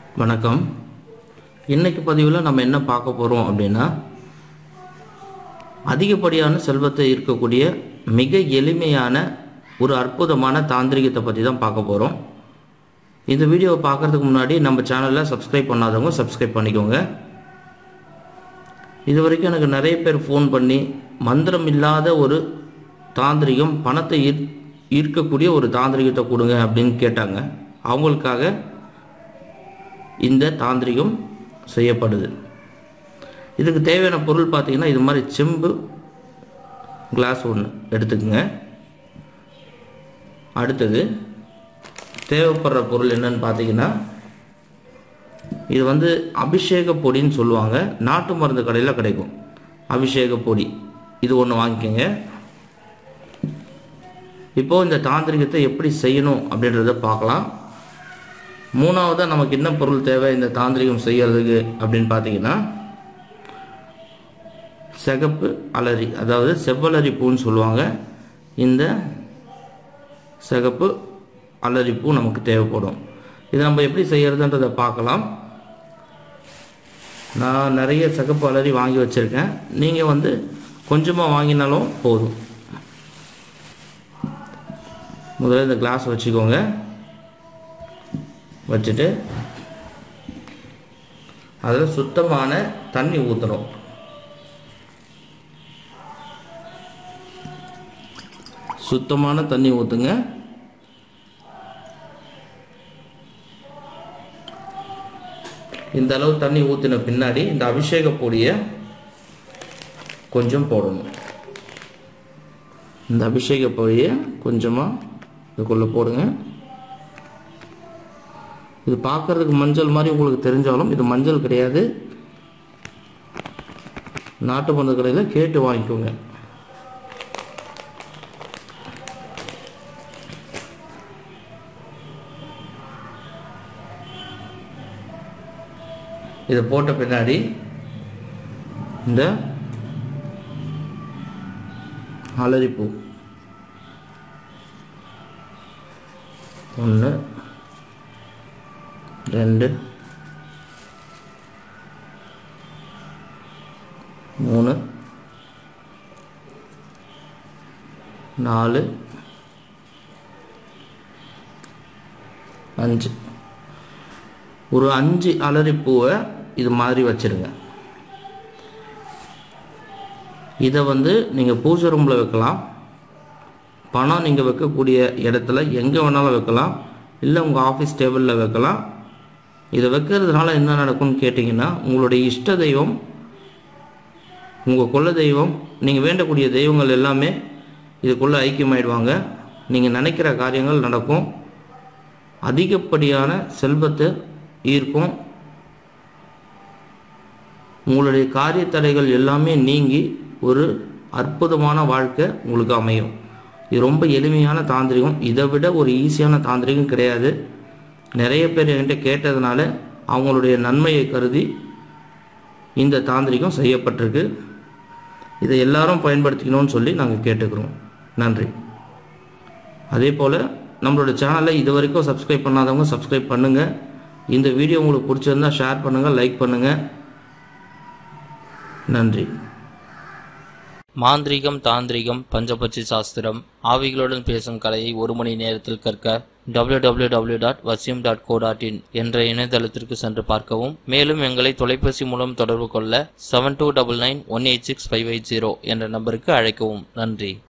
வணக்கம் இன்னைக்கு பதிவில் நம்ம என்ன பார்க்க போகிறோம் அப்படின்னா அதிகப்படியான செல்வத்தை இருக்கக்கூடிய மிக எளிமையான ஒரு அற்புதமான தாந்திரிகத்தை பற்றி தான் பார்க்க போகிறோம் இந்த வீடியோவை பார்க்கறதுக்கு முன்னாடி நம்ம சேனலில் சப்ஸ்கிரைப் பண்ணாதவங்க சப்ஸ்கிரைப் பண்ணிக்கோங்க இது வரைக்கும் எனக்கு நிறைய பேர் ஃபோன் பண்ணி மந்திரம் இல்லாத ஒரு தாந்திரிகம் பணத்தை ஈர் ஈர்க்கக்கூடிய ஒரு தாந்திரிகத்தை கொடுங்க அப்படின்னு கேட்டாங்க அவங்களுக்காக இந்த தாந்திரிகம் செய்யப்படுது இதுக்கு தேவையான பொருள் பார்த்தீங்கன்னா இது மாதிரி செம்பு கிளாஸ் ஒன்று எடுத்துக்கோங்க அடுத்தது தேவைப்படுற பொருள் என்னன்னு பார்த்தீங்கன்னா இது வந்து அபிஷேக பொடின்னு சொல்லுவாங்க நாட்டு மருந்து கடையில் கிடைக்கும் அபிஷேக பொடி இது ஒன்று வாங்கிக்கோங்க இப்போ இந்த தாந்திரிகத்தை எப்படி செய்யணும் அப்படின்றத பார்க்கலாம் மூணாவதாக நமக்கு என்ன பொருள் தேவை இந்த தாந்திரிகம் செய்யறதுக்கு அப்படின்னு பார்த்தீங்கன்னா சிகப்பு அலரி அதாவது செவ்வலரி பூன்னு சொல்லுவாங்க இந்த சிகப்பு அலரி பூ நமக்கு தேவைப்படும் இது நம்ம எப்படி செய்யறதுன்றதை பார்க்கலாம் நான் நிறைய சிகப்பு அலரி வாங்கி வச்சுருக்கேன் நீங்கள் வந்து கொஞ்சமாக வாங்கினாலும் போதும் முதல்ல இந்த கிளாஸ் வச்சுக்கோங்க வச்சுட்டு அதில் சுத்தமான தண்ணி ஊற்றணும் சுத்தமான தண்ணி ஊற்றுங்க இந்த அளவு தண்ணி ஊற்றின பின்னாடி இந்த அபிஷேக பொடியை கொஞ்சம் போடணும் இந்த அபிஷேக பொடியை கொஞ்சமாக இதுக்குள்ளே போடுங்க இது பார்க்கறதுக்கு மஞ்சள் மாதிரி உங்களுக்கு தெரிஞ்சாலும் இது மஞ்சள் கிடையாது நாட்டு மருந்து கடையில் கேட்டு வாங்கிக்கோங்க இதை போட்ட பின்னாடி இந்த அலரிப்பூ ஒன்று ரெண்டு மூணு நாலு அஞ்சு ஒரு அஞ்சு அலரிப்பூவை இது மாதிரி வச்சுருங்க இதை வந்து நீங்கள் பூஜை ரூமில் வைக்கலாம் பணம் நீங்கள் வைக்கக்கூடிய இடத்துல எங்கே வேணாலும் வைக்கலாம் இல்லை உங்கள் ஆஃபீஸ் டேபிளில் வைக்கலாம் இதை வைக்கிறதுனால என்ன நடக்கும்னு கேட்டிங்கன்னா உங்களுடைய இஷ்ட தெய்வம் உங்கள் குல தெய்வம் நீங்கள் வேண்டக்கூடிய தெய்வங்கள் எல்லாமே இதுக்குள்ளே ஐக்கியமாயிடுவாங்க நீங்கள் நினைக்கிற காரியங்கள் நடக்கும் அதிகப்படியான செல்வத்தை ஈர்க்கும் உங்களுடைய காரிய தடைகள் எல்லாமே நீங்கி ஒரு அற்புதமான வாழ்க்கை உங்களுக்கு அமையும் இது ரொம்ப எளிமையான தாந்திரிகம் இதை விட ஒரு ஈஸியான தாந்திரிகம் கிடையாது நிறைய பேர் என்கிட்ட கேட்டதுனால அவங்களுடைய நன்மையை கருதி இந்த தாந்திரிகம் செய்யப்பட்டிருக்கு இதை எல்லாரும் பயன்படுத்திக்கணும்னு சொல்லி நாங்கள் கேட்டுக்கிறோம் நன்றி அதே போல் நம்மளோட சேனலை இது வரைக்கும் சப்ஸ்கிரைப் பண்ணாதவங்க சப்ஸ்கிரைப் பண்ணுங்கள் இந்த வீடியோ உங்களுக்கு பிடிச்சிருந்தா ஷேர் பண்ணுங்கள் லைக் பண்ணுங்கள் நன்றி மாந்திரீகம் தாந்திரிகம் பஞ்சபட்சி சாஸ்திரம் ஆவிகளுடன் பேசும் கலையை ஒரு மணி நேரத்தில் கற்க www.vasim.co.in டாட் வசியம் டாட் கோ டாட் இன் என்ற இணையதளத்திற்கு சென்று பார்க்கவும் மேலும் எங்களை தொலைபேசி மூலம் தொடர்பு கொள்ள seven two double nine one eight six five eight zero என்ற நம்பருக்கு அழைக்கவும் நன்றி